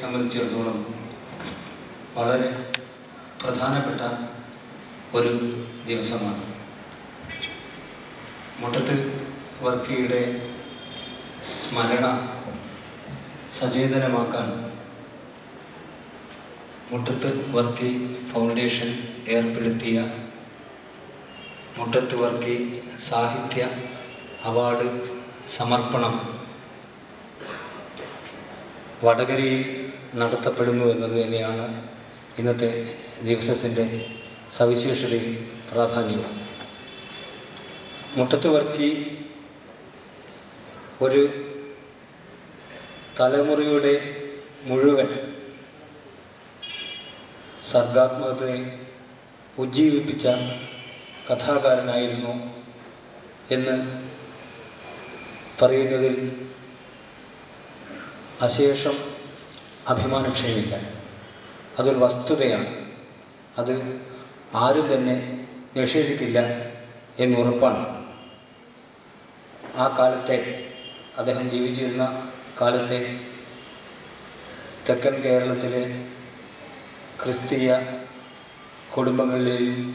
സംബന്ധിച്ചിടത്തോളം വളരെ പ്രധാനപ്പെട്ട ഒരു ദിവസമാണ് മുട്ടത്ത് വർക്കിയുടെ സ്മരണ സചേതനമാക്കാൻ മുട്ടത്ത് വർക്കി ഫൗണ്ടേഷൻ ഏർപ്പെടുത്തിയ മുട്ടത്ത് വർക്കി സാഹിത്യ അവാർഡ് സമർപ്പണം വടകരയിൽ നടത്തപ്പെടുന്നു എന്നത് തന്നെയാണ് ഇന്നത്തെ ദിവസത്തിൻ്റെ സവിശേഷതയും പ്രാധാന്യവും മുട്ടത്ത് വർക്കി ഒരു തലമുറയുടെ മുഴുവൻ സർഗാത്മകതയെ ഉജ്ജീവിപ്പിച്ച കഥാകാരനായിരുന്നു എന്ന് പറയുന്നതിൽ അശേഷം അഭിമാനക്ഷയമില്ല അതൊരു വസ്തുതയാണ് അത് ആരും തന്നെ നിഷേധിക്കില്ല എന്നുറപ്പാണ് ആ കാലത്തെ അദ്ദേഹം ജീവിച്ചിരുന്ന കാലത്തെ തെക്കൻ കേരളത്തിലെ ക്രിസ്തീയ കുടുംബങ്ങളിലെയും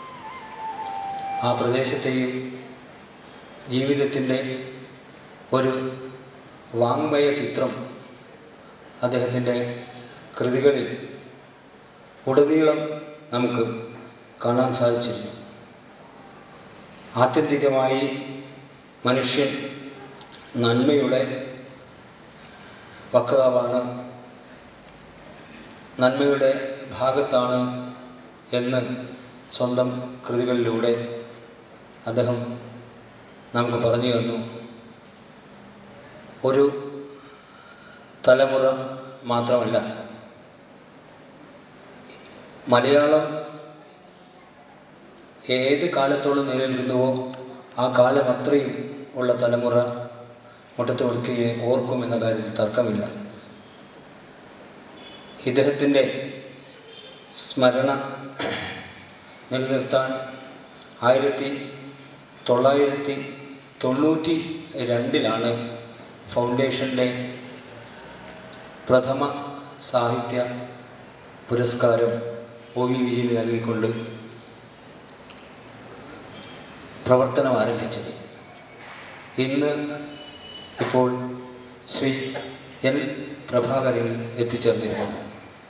ആ പ്രദേശത്തെയും ജീവിതത്തിൻ്റെ ഒരു വാങ്മയ ചിത്രം അദ്ദേഹത്തിൻ്റെ കൃതികളിൽ ഉടനീളം നമുക്ക് കാണാൻ സാധിച്ചിരുന്നു ആത്യന്തികമായി മനുഷ്യൻ നന്മയുടെ വക്താവാണ് നന്മയുടെ ഭാഗത്താണ് എന്ന് സ്വന്തം കൃതികളിലൂടെ അദ്ദേഹം നമുക്ക് പറഞ്ഞു തന്നു ഒരു തലമുറ മാത്രമല്ല മലയാളം ഏത് കാലത്തോളം നിലനിൽക്കുന്നുവോ ആ കാലം അത്രയും ഉള്ള തലമുറ മുട്ടത്ത് വർക്കിയെ ഓർക്കും എന്ന കാര്യത്തിൽ തർക്കമില്ല ഇദ്ദേഹത്തിൻ്റെ സ്മരണ നിലനിർത്താൻ ആയിരത്തി തൊള്ളായിരത്തി തൊണ്ണൂറ്റി രണ്ടിലാണ് ഫൗണ്ടേഷൻ്റെ പ്രഥമ സാഹിത്യ പുരസ്കാരം ഒ വി വിജയന് നൽകിക്കൊണ്ട് പ്രവർത്തനം ആരംഭിച്ചത് ഇന്ന് ഇപ്പോൾ ശ്രീ എൻ പ്രഭാകരൻ എത്തിച്ചേർന്നിരിക്കുന്നു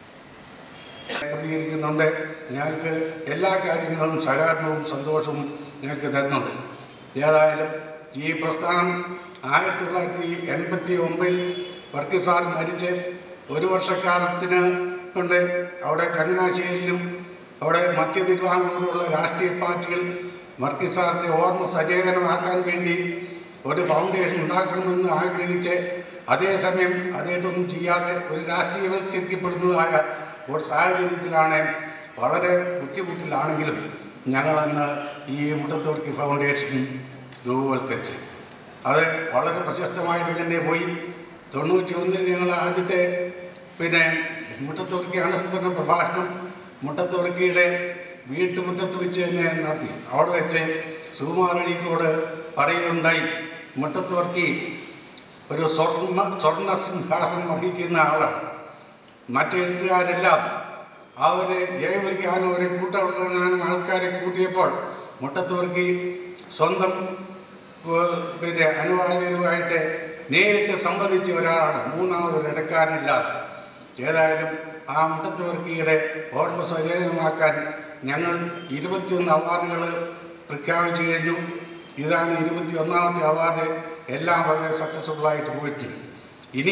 പ്രതികരിക്കുന്നുണ്ട് ഞങ്ങൾക്ക് എല്ലാ കാര്യങ്ങളും സഹകരണവും സന്തോഷവും ഞങ്ങൾക്ക് തരുന്നുണ്ട് ഏതായാലും ഈ പ്രസ്ഥാനം ആയിരത്തി തൊള്ളായിരത്തി എൺപത്തി ഒമ്പതിൽ വർക്കി സാർ മരിച്ച് ഒരു വർഷക്കാലത്തിന് കൊണ്ട് അവിടെ ചങ്ങനാശ്ശേരിയിലും അവിടെ മധ്യ തിരുവാങ്കൂറിലുള്ള രാഷ്ട്രീയ പാർട്ടികൾ വർക്കി സാറിൻ്റെ ഓർമ്മ സചേതനമാക്കാൻ വേണ്ടി ഒരു ഫൗണ്ടേഷൻ ഉണ്ടാക്കണമെന്ന് ആഗ്രഹിച്ച് അതേസമയം അദ്ദേഹത്തൊന്നും ചെയ്യാതെ ഒരു രാഷ്ട്രീയവൽക്കരിക്കപ്പെടുന്നതായ ഒരു സാഹചര്യത്തിലാണ് വളരെ ബുദ്ധിമുട്ടിലാണെങ്കിലും ഞങ്ങളന്ന് ഈ മുട്ടത്തോർക്കി ഫൗണ്ടേഷൻ രൂപവൽക്കരിച്ചു അത് വളരെ പ്രശസ്തമായിട്ട് തന്നെ പോയി തൊണ്ണൂറ്റി ഒന്നിൽ ഞങ്ങൾ ആദ്യത്തെ പിന്നെ മുട്ടത്തുറക്കി അനുസ്മരണ പ്രഭാഷണം മുട്ടത്തുറക്കിയുടെ വീട്ടുമുറ്റത്ത് വെച്ച് തന്നെ നടത്തി അവിടെ വെച്ച് സുകുമാരണിക്കോട് പറയുകയുണ്ടായി മുട്ടത്തുറക്കി ഒരു സ്വർണ്ണ സ്വർണ്ണ സിംഹാസനം വഹിക്കുന്ന ആളാണ് മറ്റെഴുത്തുകാരെല്ലാം അവരെ ജയവിളിക്കാനും അവരെ കൂട്ടവിളക്കാനും ആൾക്കാരെ കൂട്ടിയപ്പോൾ മുട്ടത്തുറക്കി സ്വന്തം ഏഹ്, പിന്നെ അനുവാചകരുമായിട്ട് നേരിട്ട് സംവദിച്ച ഒരാളാണ് മൂന്നാമതൊരു ഇടക്കാരനില്ലാതെ ഏതായാലും ആ മുട്ടത്തുവർക്കിയുടെ ഓർമ്മ സജീവമാക്കാൻ ഞങ്ങൾ ഇരുപത്തിയൊന്ന് അവാർഡുകൾ പ്രഖ്യാപിച്ചു കഴിഞ്ഞു ഇതാണ് ഇരുപത്തി ഒന്നാമത്തെ അവാർഡ് എല്ലാം വളരെ സക്സസ്ഫുള്ളായിട്ട് പോയിട്ട് ഇനി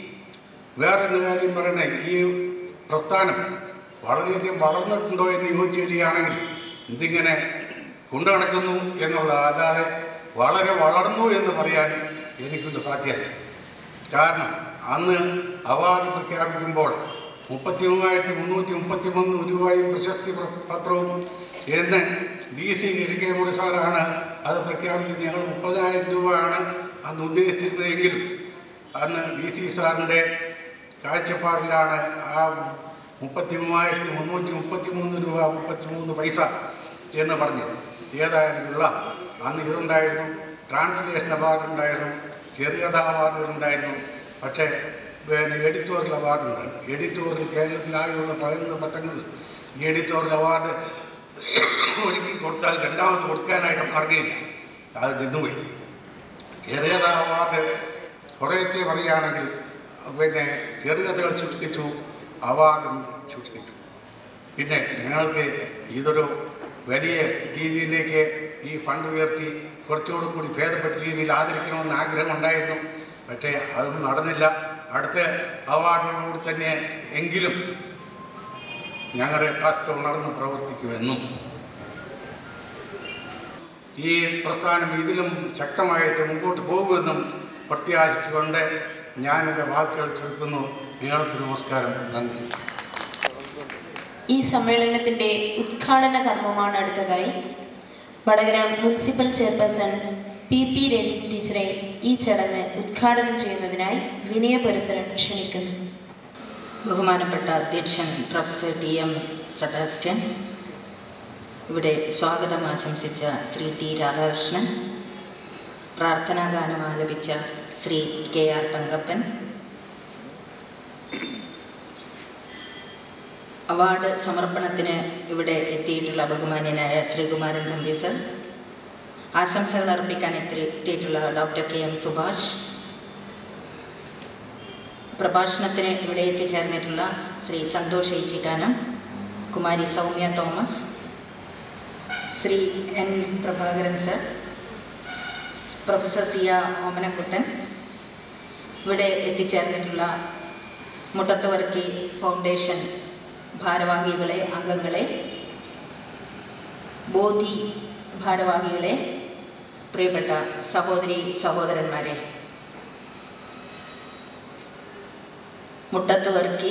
വേറൊരു കാര്യം പറയണേ ഈ പ്രസ്ഥാനം വളരെയധികം വളർന്നിട്ടുണ്ടോ എന്ന് ചോദിച്ചു വരികയാണെങ്കിൽ ഇതിങ്ങനെ കൊണ്ടു നടക്കുന്നു എന്നുള്ളത് അല്ലാതെ വളരെ വളർന്നു എന്ന് പറയാൻ എനിക്കൊരു സാധ്യമല്ല കാരണം അന്ന് അവാർഡ് പ്രഖ്യാപിക്കുമ്പോൾ മുപ്പത്തി മൂവായിരത്തി മുന്നൂറ്റി മുപ്പത്തി മൂന്ന് രൂപയും പ്രശസ്തി പ്ര- പത്രവും എന്ന് ഡി സി എ കെ മുറി സാറാണ് അത് പ്രഖ്യാപിക്കുന്നത് ഞങ്ങൾ മുപ്പതിനായിരം രൂപയാണ് അന്ന് ഉദ്ദേശിച്ചിരുന്നതെങ്കിലും അന്ന് ഡി സി സാറിൻ്റെ കാഴ്ചപ്പാടിലാണ് ആ മുപ്പത്തി മൂവായിരത്തി മുന്നൂറ്റി മുപ്പത്തി മൂന്ന് രൂപ മുപ്പത്തി മൂന്ന് പൈസ എന്ന് പറഞ്ഞത് ഏതായാലും ഉള്ള അന്ന് ഇതുണ്ടായിരുന്നു ട്രാൻസ്ലേഷൻ അവാർഡ് ഉണ്ടായിരുന്നു ചെറുകഥ അവാർഡുകൾ ഉണ്ടായിരുന്നു പക്ഷേ പിന്നെ എഡിറ്റോറിയൽ അവാർഡുണ്ട് എഡിറ്റോറിയൽ കേരളത്തിലായുള്ള പതിനൊന്ന് പട്ടങ്ങൾ ഈ എഡിറ്റോറിയൽ അവാർഡ് ഒരിക്കൽ കൊടുത്താൽ രണ്ടാമത് കൊടുക്കാനായിട്ട് മാർഗ്ഗമില്ല അത് നിന്നുപോയി ചെറുകഥ അവാർഡ് കുറേത്തെ പറയുകയാണെങ്കിൽ പിന്നെ ചെറുകഥകൾ സൃഷ്ടിച്ചു അവാർഡും സൃഷ്ടിച്ചു പിന്നെ ഞങ്ങൾക്ക് ഇതൊരു വലിയ രീതിയിലേക്ക് ഈ ഫണ്ട് ഉയർത്തി കുറച്ചുകൂടി കൂടി ഭേദപ്പെട്ട രീതിയിൽ ആദരിക്കണമെന്ന് ആഗ്രഹമുണ്ടായിരുന്നു പക്ഷേ അതൊന്നും നടന്നില്ല അടുത്ത അവാർഡിനോട് തന്നെ എങ്കിലും ഞങ്ങളുടെ ട്രസ്റ്റ് ഉണർന്ന് പ്രവർത്തിക്കുമെന്നും ഈ പ്രസ്ഥാനം ഇതിലും ശക്തമായിട്ട് മുമ്പോട്ട് പോകുമെന്നും പ്രത്യാശിച്ചുകൊണ്ട് ഞാൻ എൻ്റെ വാക്കുകൾ ചുരുക്കുന്നു നിങ്ങൾക്ക് നമസ്കാരം നന്ദി ഈ സമ്മേളനത്തിന്റെ ഉദ്ഘാടന കർമ്മമാണ് അടുത്തതായി Vadakara municipal chairperson P P Rajani ടീച്ചറെ ഈ ചടങ്ങ് ഉദ്ഘാടനം ചെയ്യുന്നതിനായി വിനയപുരസരം ക്ഷണിക്കുന്നു ബഹുമാനപ്പെട്ട അധ്യക്ഷൻ പ്രൊഫസർ ടി എം സെബാസ്റ്റ്യൻ ഇവിടെ സ്വാഗതം ആശംസിച്ച ശ്രീ ടി രാധാകൃഷ്ണൻ പ്രാർത്ഥനാ ഗാനം ആലപിച്ച Sri K R Thankappan award സമർപ്പണത്തിന് ഇവിടെ എത്തിയിട്ടുള്ള ബഹുമാന്യനായ ശ്രീകുമാരൻ തമ്പി സർ ആശംസകൾ അർപ്പിക്കാൻ എത്തി എത്തിയിട്ടുള്ള ഡോക്ടർ കെ എം സുഭാഷ് പ്രഭാഷണത്തിന് ഇവിടെ എത്തിച്ചേർന്നിട്ടുള്ള ശ്രീ സന്തോഷ് ഏച്ചിക്കാനം കുമാരി Soumya Thomas Sri N Prabhakaran sir professor Siya Omanakuttan ഇവിടെ എത്തിച്ചേർന്നിട്ടുള്ള മുട്ടത്തുവർക്കി ഫൗണ്ടേഷൻ ഭാരവാഹികളെ അംഗങ്ങളെ ബോധി ഭാരവാഹികളെ പ്രിയപ്പെട്ട സഹോദരി സഹോദരന്മാരെ മുട്ടത്തുവർക്കി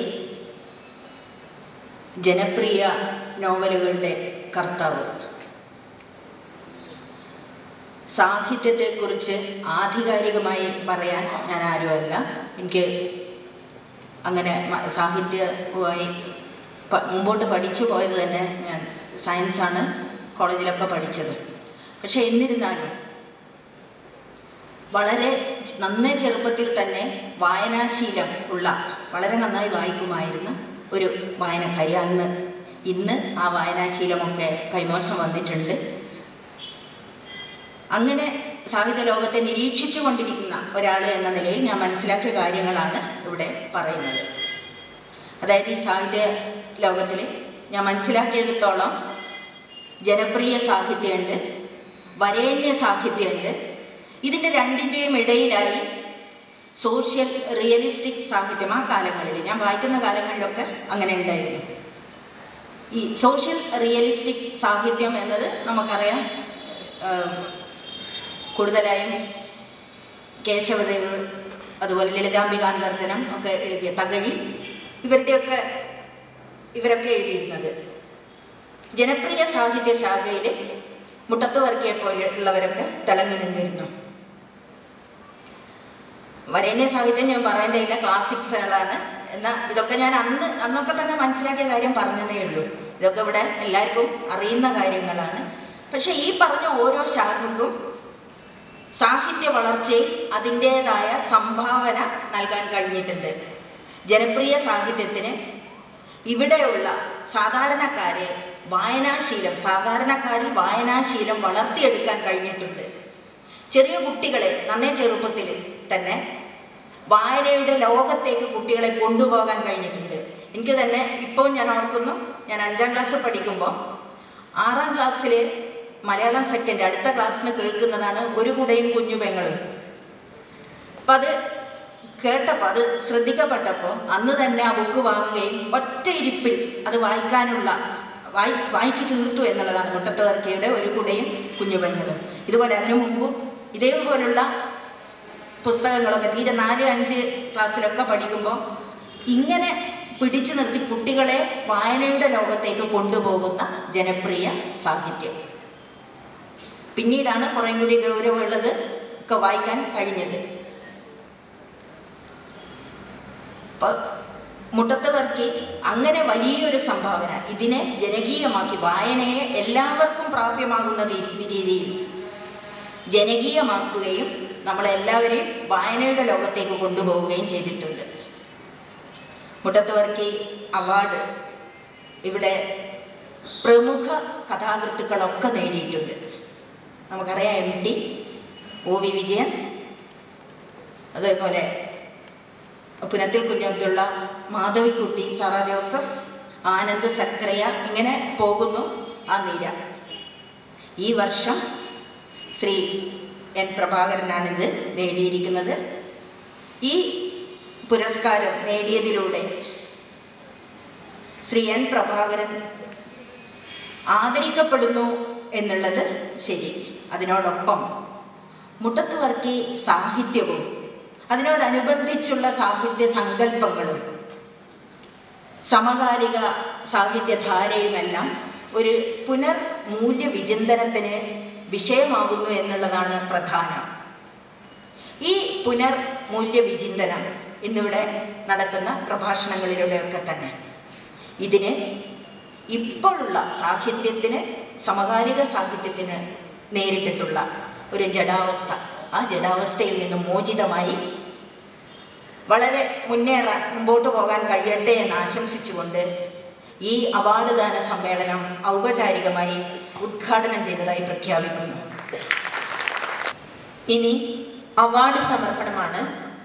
ജനപ്രിയ നോവലുകളുടെ കർത്താവ് സാഹിത്യത്തെക്കുറിച്ച് ആധികാരികമായി പറയാൻ ഞാൻ ആരുമല്ല എനിക്ക് അങ്ങനെ മ- സാഹിത്യവുമായി പ- മുമ്പോട്ട് പഠിച്ചു പോയത് തന്നെ ഞാൻ സയൻസാണ് കോളേജിലൊക്കെ പഠിച്ചത് പക്ഷെ എന്നിരുന്നാലും വളരെ ച- നന്നേ ചെറുപ്പത്തിൽ തന്നെ വായനാശീലം ഉള്ള വളരെ നന്നായി വായിക്കുമായിരുന്ന ഒരു വായനക്കാരി അന്ന് ഇന്ന് ആ വായനാശീലമൊക്കെ കൈമോശം വന്നിട്ടുണ്ട് അങ്ങനെ സാഹിത്യ ലോകത്തെ നിരീക്ഷിച്ചു കൊണ്ടിരിക്കുന്ന ഒരാൾ എന്ന നിലയിൽ ഞാൻ മനസ്സിലാക്കിയ കാര്യങ്ങളാണ് ഇവിടെ പറയുന്നത് അതായത് ഈ സാഹിത്യ ലോകത്തിൽ ഞാൻ മനസ്സിലാക്കിയതിടത്തോളം ജനപ്രിയ സാഹിത്യമുണ്ട് വരേണ്യ സാഹിത്യമുണ്ട് ഇതിൻ്റെ രണ്ടിൻ്റെയും ഇടയിലായി സോഷ്യൽ റിയലിസ്റ്റിക് സാഹിത്യം ആ കാലങ്ങളിൽ ഞാൻ വായിക്കുന്ന കാലങ്ങളിലൊക്കെ അങ്ങനെ ഉണ്ടായിരുന്നു ഈ സോഷ്യൽ റിയലിസ്റ്റിക് സാഹിത്യം എന്നത് നമുക്കറിയാം ഏഹ്, കൂടുതലായും കേശവദേവ് അതുപോലെ ലളിതാംബികാന്തർജനം ഒക്കെ എഴുതിയ തകഴി ഇവരുടെയൊക്കെ ഇവരൊക്കെ എഴുതിയിരുന്നത് ജനപ്രിയ സാഹിത്യ ശാഖയിൽ മുട്ടത്ത് വർക്കിയെ പോലെ ഉള്ളവരൊക്കെ തിളങ്ങി നിന്നിരുന്നു വരേണ്യ സാഹിത്യം ഞാൻ പറയേണ്ടതില്ല ക്ലാസിക്സുകളാണ് എന്നാൽ ഇതൊക്കെ ഞാൻ അന്ന് അന്നൊക്കെ തന്നെ മനസ്സിലാക്കിയ കാര്യം പറഞ്ഞതേ ഉള്ളൂ ഇതൊക്കെ ഇവിടെ എല്ലാവർക്കും അറിയുന്ന കാര്യങ്ങളാണ് പക്ഷെ ഈ പറഞ്ഞ ഓരോ ശാഖക്കും സാഹിത്യ വളർച്ചയിൽ അതിൻ്റേതായ സംഭാവന നൽകാൻ കഴിഞ്ഞിട്ടുണ്ട് ജനപ്രിയ സാഹിത്യത്തിന് ഇവിടെയുള്ള സാധാരണക്കാരെ വായനാശീലം സാധാരണക്കാരിൽ വായനാശീലം വളർത്തിയെടുക്കാൻ കഴിഞ്ഞിട്ടുണ്ട് ചെറിയ കുട്ടികളെ നന്നേ ചെറുപ്പത്തിൽ തന്നെ വായനയുടെ ലോകത്തേക്ക് കുട്ടികളെ കൊണ്ടുപോകാൻ കഴിഞ്ഞിട്ടുണ്ട് എനിക്ക് തന്നെ ഇപ്പോൾ ഞാൻ ഓർക്കുന്നു ഞാൻ അഞ്ചാം ക്ലാസ് പഠിക്കുമ്പോൾ ആറാം ക്ലാസ്സിൽ മലയാളം സെക്കൻഡ് അടുത്ത ക്ലാസ്സിൽ നിന്ന് കേൾക്കുന്നതാണ് ഒരു കുടയും കുഞ്ഞു പെങ്ങളും അപ്പം അത് കേട്ടപ്പോൾ അത് ശ്രദ്ധിക്കപ്പെട്ടപ്പോൾ അന്ന് തന്നെ ആ ബുക്ക് വാങ്ങുകയും ഒറ്റ ഇരിപ്പിൽ അത് വായിക്കാനുള്ള വായി വായിച്ചു തീർത്തു എന്നുള്ളതാണ് മുട്ടത്തുവർക്കിയുടെ ഒരു കുടയും കുഞ്ഞു പെങ്ങളും ഇതുപോലെ അതിനു മുമ്പും ഇതേപോലുള്ള പുസ്തകങ്ങളൊക്കെ തീരെ നാല് അഞ്ച് ക്ലാസ്സിലൊക്കെ പഠിക്കുമ്പോൾ ഇങ്ങനെ പിടിച്ചു നിർത്തി കുട്ടികളെ വായനയുടെ ലോകത്തേക്ക് കൊണ്ടുപോകുന്ന ജനപ്രിയ സാഹിത്യം പിന്നീടാണ് കുറേ കൂടി ഗൗരവമുള്ളത് ഒക്കെ വായിക്കാൻ കഴിഞ്ഞത് അപ്പൊ മുട്ടത്ത് വർക്കി അങ്ങനെ വലിയൊരു സംഭാവന ഇതിനെ ജനകീയമാക്കി വായനയെ എല്ലാവർക്കും പ്രാപ്യമാകുന്ന രീ- രീതിയിൽ ജനകീയമാക്കുകയും നമ്മളെല്ലാവരെയും വായനയുടെ ലോകത്തേക്ക് കൊണ്ടുപോവുകയും ചെയ്തിട്ടുണ്ട് മുട്ടത്തുവർക്കി അവാർഡ് ഇവിടെ പ്രമുഖ കഥാകൃത്തുക്കളൊക്കെ നേടിയിട്ടുണ്ട് നമുക്കറിയാം M T O V Vijayan അതേപോലെ പുനത്തിൽ കുഞ്ഞബ്ദുള്ള മാധവിക്കുട്ടി സാറ ജോസഫ് ആനന്ദ് സക്രിയ ഇങ്ങനെ പോകുന്നു ആ നിര ഈ വർഷം ശ്രീ എൻ പ്രഭാകരനാണിത് നേടിയിരിക്കുന്നത് ഈ പുരസ്കാരം നേടിയതിലൂടെ ശ്രീ എൻ പ്രഭാകരൻ ആദരിക്കപ്പെടുന്നു എന്നുള്ളത് ശരി അതിനോടൊപ്പം മുട്ടത്തുവർക്കി സാഹിത്യവും അതിനോടനുബന്ധിച്ചുള്ള സാഹിത്യ സങ്കല്പങ്ങളും സമകാലിക സാഹിത്യധാരയുമെല്ലാം ഒരു പുനർ മൂല്യവിചിന്തനത്തിന് വിഷയമാകുന്നു എന്നുള്ളതാണ് പ്രധാനം ഈ പുനർ മൂല്യവിചിന്തനം ഇന്നിവിടെ നടക്കുന്ന പ്രഭാഷണങ്ങളിലൂടെയൊക്കെ തന്നെ ഇതിന് ഇപ്പോഴുള്ള സാഹിത്യത്തിന് സമകാലിക സാഹിത്യത്തിന് നേരിട്ടിട്ടുള്ള ഒരു ജഡാവസ്ഥ ആ ജഡാവസ്ഥയിൽ നിന്നും മോചിതമായി വളരെ മുന്നേറാൻ മുമ്പോട്ട് പോകാൻ കഴിയട്ടെ എന്ന് ആശംസിച്ചുകൊണ്ട് ഈ അവാർഡ് ദാന സമ്മേളനം ഔപചാരികമായി ഉദ്ഘാടനം ചെയ്തതായി പ്രഖ്യാപിക്കുന്നു ഇനി അവാർഡ് സമർപ്പണമാണ്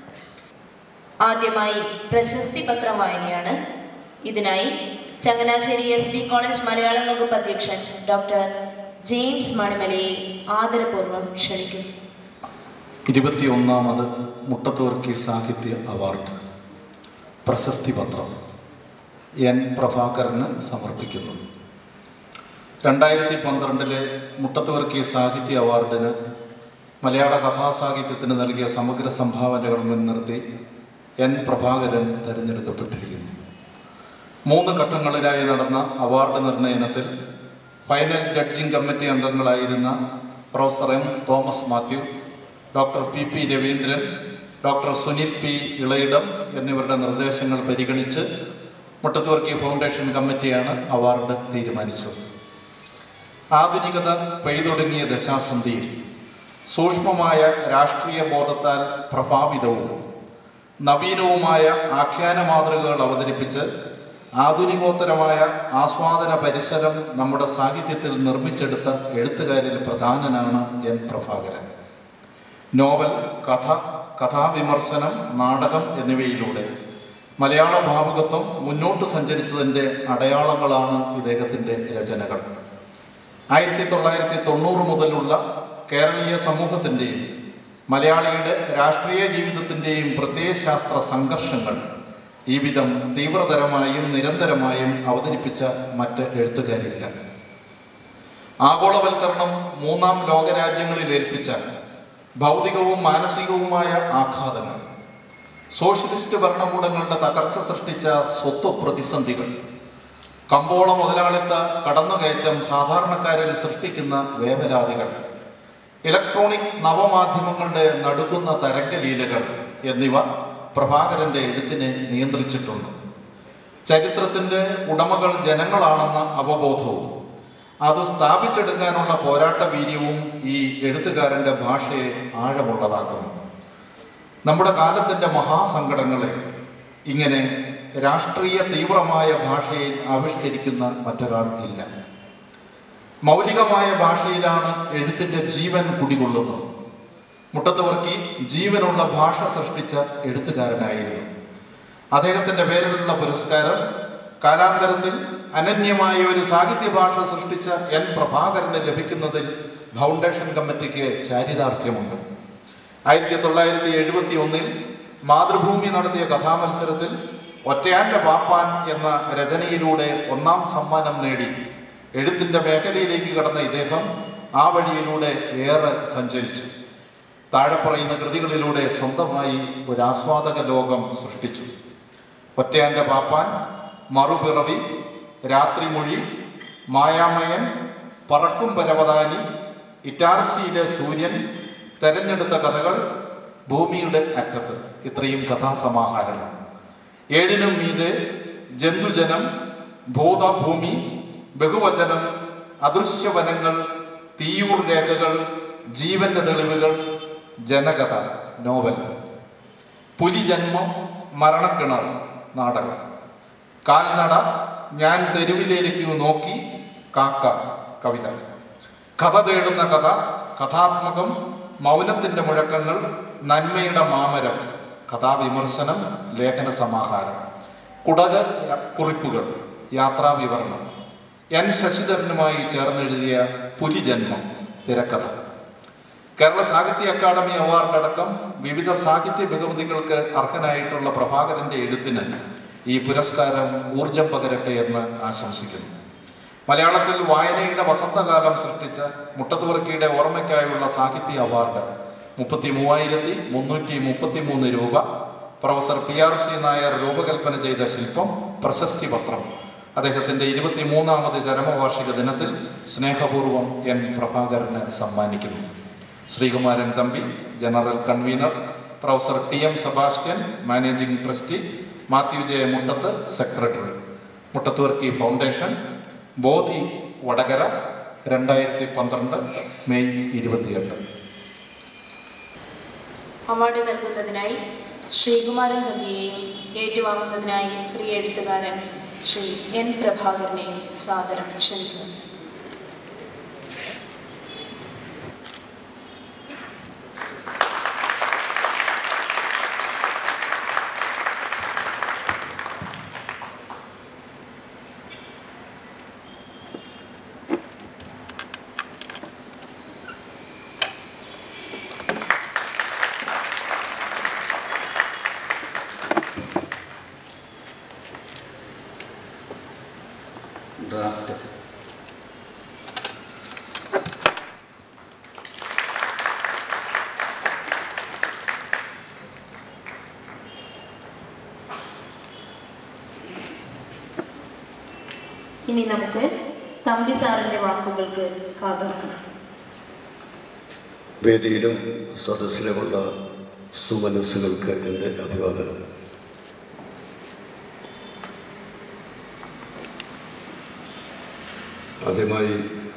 ആദ്യമായി പ്രശസ്തി പത്ര വായനയാണ് ഇതിനായി Changanassery S B college Malayalam വകുപ്പ് അധ്യക്ഷൻ ഡോക്ടർ ജെയിംസ് മണിമലയെ ആദരപൂർവ്വം ക്ഷണിക്കുന്നു ഇരുപത്തിയൊന്നാമത് മുട്ടത്തുവർക്കി സാഹിത്യ അവാർഡ് പ്രശസ്തി പത്രം എൻ പ്രഭാകരന് സമർപ്പിക്കുന്നു രണ്ടായിരത്തി പന്ത്രണ്ടിലെ മുട്ടത്തുവർക്കി സാഹിത്യ അവാർഡിന് മലയാള കഥാസാഹിത്യത്തിന് നൽകിയ സമഗ്ര സംഭാവനകൾ മുൻനിർത്തി എൻ പ്രഭാകരൻ തിരഞ്ഞെടുക്കപ്പെട്ടിരിക്കുന്നു മൂന്ന് ഘട്ടങ്ങളിലായി നടന്ന അവാർഡ് നിർണയനത്തിൽ ഫൈനൽ ജഡ്ജിംഗ് കമ്മിറ്റി അംഗങ്ങളായിരുന്ന professor M Thomas Mathew doctor P P Raveendran doctor Sunil P Elayidam എന്നിവരുടെ നിർദ്ദേശങ്ങൾ പരിഗണിച്ച് മുട്ടത്തുവർക്കി ഫൗണ്ടേഷൻ കമ്മിറ്റിയാണ് അവാർഡ് തീരുമാനിച്ചത് ആധുനികത പെയ്തൊടുങ്ങിയ ദശാസന്ധിയിൽ സൂക്ഷ്മമായ രാഷ്ട്രീയ ബോധത്താൽ പ്രഭാവിതവും നവീനവുമായ ആഖ്യാന മാതൃകകൾ അവതരിപ്പിച്ച് ആധുനികോത്തരമായ ആസ്വാദന പരിസരം നമ്മുടെ സാഹിത്യത്തിൽ നിർമ്മിച്ചെടുത്ത എഴുത്തുകാരിൽ പ്രധാനനാണ് എൻ പ്രഭാകരൻ നോവൽ കഥ കഥാവിമർശനം നാടകം എന്നിവയിലൂടെ മലയാള ഭാവുകത്വം മുന്നോട്ട് സഞ്ചരിച്ചതിൻ്റെ അടയാളങ്ങളാണ് ഇദ്ദേഹത്തിൻ്റെ രചനകൾ ആയിരത്തി തൊള്ളായിരത്തി തൊണ്ണൂറ് മുതലുള്ള കേരളീയ സമൂഹത്തിൻ്റെയും മലയാളിയുടെ രാഷ്ട്രീയ ജീവിതത്തിൻ്റെയും പ്രത്യയശാസ്ത്ര സംഘർഷങ്ങൾ ഈ വിധം തീവ്രതരമായും നിരന്തരമായും അവതരിപ്പിച്ച മറ്റ് എഴുത്തുകാരില്ല ആഗോളവൽക്കരണം മൂന്നാം ലോകരാജ്യങ്ങളിൽ ഏൽപ്പിച്ച ഭൗതികവും മാനസികവുമായ ആഘാതങ്ങൾ സോഷ്യലിസ്റ്റ് ഭരണകൂടങ്ങളുടെ തകർച്ച സൃഷ്ടിച്ച സ്വത്വ പ്രതിസന്ധികൾ കമ്പോള മുതലാളിത്ത കടന്നുകയറ്റം സാധാരണക്കാരിൽ സൃഷ്ടിക്കുന്ന വേവലാതികൾ ഇലക്ട്രോണിക് നവമാധ്യമങ്ങളുടെ നടുക്കുന്ന തരംഗലീലകൾ എന്നിവ പ്രഭാകരന്റെ എഴുത്തിനെ നിയന്ത്രിച്ചിട്ടുണ്ട് ചരിത്രത്തിന്റെ ഉടമകൾ ജനങ്ങളാണെന്ന അവബോധവും അത് സ്ഥാപിച്ചെടുക്കാനുള്ള പോരാട്ട വീര്യവും ഈ എഴുത്തുകാരന്റെ ഭാഷയെ ആഴമുള്ളതാക്കുന്നു നമ്മുടെ കാലത്തിന്റെ മഹാസങ്കടങ്ങളെ ഇങ്ങനെ രാഷ്ട്രീയ തീവ്രമായ ഭാഷയിൽ ആവിഷ്കരിക്കുന്ന മറ്റൊരാൾ ഇല്ല മൗലികമായ ഭാഷയിലാണ് എഴുത്തിന്റെ ജീവൻ കുടികൊള്ളുന്നത് മുട്ടത്തുവർക്കി ജീവനുള്ള ഭാഷ സൃഷ്ടിച്ച എഴുത്തുകാരനായിരുന്നു അദ്ദേഹത്തിന്റെ പേരിലുള്ള പുരസ്കാരം കാലാന്തരത്തിൽ അനന്യമായ ഒരു സാഹിത്യ ഭാഷ സൃഷ്ടിച്ച എൻ പ്രഭാകരന് ലഭിക്കുന്നതിൽ ഫൗണ്ടേഷൻ കമ്മിറ്റിക്ക് ചാരിതാർത്ഥ്യമുണ്ട് ആയിരത്തി തൊള്ളായിരത്തി എഴുപത്തി ഒന്നിൽ മാതൃഭൂമി നടത്തിയ കഥാമത്സരത്തിൽ ഒറ്റയാന്റെ പാപ്പാൻ എന്ന രചനയിലൂടെ ഒന്നാം സമ്മാനം നേടി എഴുത്തിന്റെ മേഖലയിലേക്ക് കടന്ന ഇദ്ദേഹം ആ വഴിയിലൂടെ ഏറെ സഞ്ചരിച്ചു താഴെ പറയുന്ന കൃതികളിലൂടെ സ്വന്തമായി ഒരു ആസ്വാദക ലോകം സൃഷ്ടിച്ചു ഒറ്റയാന്റെ പാപ്പാൻ മറുപിറവി രാത്രിമൊഴി മായാമയൻ പറക്കും പരവതാനി ഇറ്റാർസിയിലെ സൂര്യൻ തെരഞ്ഞെടുത്ത കഥകൾ ഭൂമിയുടെ അറ്റത്ത് ഇത്രയും കഥാസമാഹാരം ഏഴിനും മീതെ ജന്തുജനം ഭൂതഭൂമി ബഹുവചനം അദൃശ്യവനങ്ങൾ തീയൂർ രേഖകൾ ജീവന്റെ തെളിവുകൾ ജനകഥ നോവൽ പുലിജന്മം മരണക്കിണർ നാടകം കാൽനട ഞാൻ തെരുവിലേക്ക് നോക്കി കാക്ക കവിത കഥ തേടുന്ന കഥ കഥാത്മകം മൗനത്തിന്റെ മുഴക്കങ്ങൾ നന്മയുടെ മാമരം കഥാവിമർശനം ലേഖന സമാഹാരം കുടക കുറിപ്പുകൾ യാത്രാ വിവരണം എൻ ശശിധരനുമായി ചേർന്നെഴുതിയ പുലിജന്മം തിരക്കഥ കേരള സാഹിത്യ അക്കാദമി അവാർഡ് അടക്കം വിവിധ സാഹിത്യ ബഹുമതികൾക്ക് അർഹനായിട്ടുള്ള പ്രഭാകരന്റെ എഴുത്തിന് ഈ പുരസ്കാരം ഊർജം പകരട്ടെ എന്ന് ആശംസിക്കുന്നു മലയാളത്തിൽ വായനയുടെ വസന്തകാലം സൃഷ്ടിച്ച മുട്ടത്തുവർക്കിയുടെ ഓർമ്മയ്ക്കായുള്ള സാഹിത്യ അവാർഡ് മുപ്പത്തി മൂവായിരത്തി മുന്നൂറ്റി മുപ്പത്തി മൂന്ന് രൂപ professor P R C Nair രൂപകൽപ്പന ചെയ്ത ശില്പം പ്രശസ്തി പത്രം അദ്ദേഹത്തിന്റെ ഇരുപത്തി മൂന്നാമത് ചരമവാർഷിക ദിനത്തിൽ സ്നേഹപൂർവ്വം എൻ പ്രഭാകരന് സമ്മാനിക്കുന്നു Sreekumaran Thampi general convener professor T M Sebastian managing trustee Mathew J Muttath secretary Muttathu Varkey foundation Bodhi Vadakara രണ്ടായിരത്തി പന്ത്രണ്ട് മെയ് ഇരുപത്തിയെട്ട് അവാർഡ് നൽകുന്നതിനായി ശ്രീകുമാരൻ തമ്പിയെയും ഏറ്റുവാങ്ങുന്നതിനായി പ്രിയ എഴുത്തുകാരൻ ശ്രീ എൻ പ്രഭാകരനെയും സാദരം ക്ഷണിക്കുന്നു ഡ്രാഫ്റ്റ് ഇനി നമുക്ക് തമ്പി സാറിന്റെ വാക്കുകൾക്ക് കാതോർക്കണം വേദിയിലും സദസ്സിലുമുള്ള സുമനസ്സുകൾക്ക് എൻ്റെ അഭിവാദനം ആദ്യമായി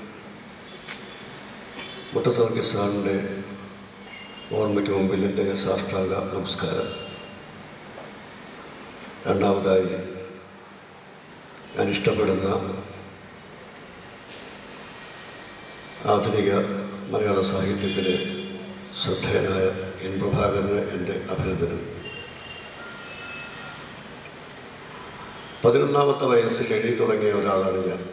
മുട്ടത്തവർക്കി സാറിൻ്റെ ഓർമ്മയ്ക്ക് മുമ്പിൽ എൻ്റെ സാഷ്ടാംഗ നമസ്കാരം രണ്ടാമതായി ഞാൻ ഇഷ്ടപ്പെടുന്ന ആധുനിക മലയാള സാഹിത്യത്തിലെ ശ്രദ്ധേയനായ എൻ പ്രഭാകരന് എൻ്റെ അഭിനന്ദനം പതിനൊന്നാമത്തെ വയസ്സിൽ എഴുതി തുടങ്ങിയ ഒരാളാണ് ഞാൻ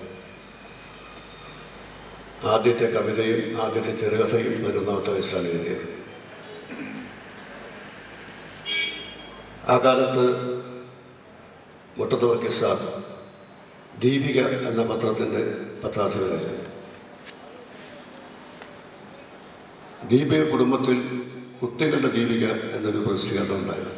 ആദ്യത്തെ കവിതയും ആദ്യത്തെ ചെറുകഥയും പതിനൊന്നാമത്തെ വയസ്സിലാണ് എഴുതിയത് ആ കാലത്ത് മുട്ടത്തുവർക്കി സാർ ദീപിക എന്ന പത്രത്തിൻ്റെ പത്രാധിപരായിരുന്നു ദീപിക കുടുംബത്തിൽ കുട്ടികളുടെ ദീപിക എന്നൊരു പ്രസിദ്ധീകരണം ഉണ്ടായിരുന്നു